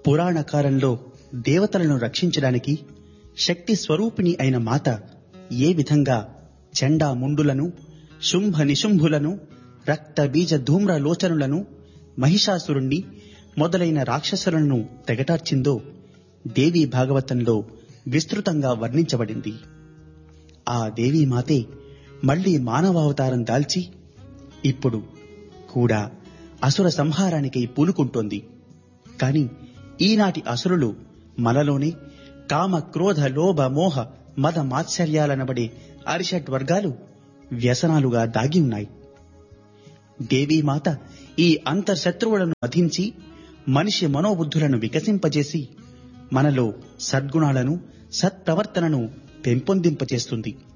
పురాణ కాలంలో దేవతలను రక్షించడానికి శక్తి స్వరూపిణి అయిన మాత ఏ విధంగా చండా ముండులను శుంభ నిశుంభులను రక్త బీజ ధూమ్ర లోచనులను మహిషాసురుణ్ణి మొదలైన రాక్షసులను తెగటార్చిందో దేవీ భాగవతంలో విస్తృతంగా వర్ణించబడింది ఆ దేవీ మాతే మళ్లీ మానవావతారం దాల్చి ఇప్పుడు కూడా అసుర సంహారానికై పూనుకుంటోంది కాని ఈనాటి అసురులు మనలోనే కామ క్రోధ లోభ మోహ మద మాత్సర్యాలనబడే అరిషట్ వర్గాలు వ్యసనాలుగా దాగి ఉన్నాయి దేవీమాత ఈ అంతర్శత్రువులను వధించి మనిషి మనోబుద్ధులను వికసింపజేసి మనలో సద్గుణాలను సత్ప్రవర్తనను పెంపొందింపచేస్తుంది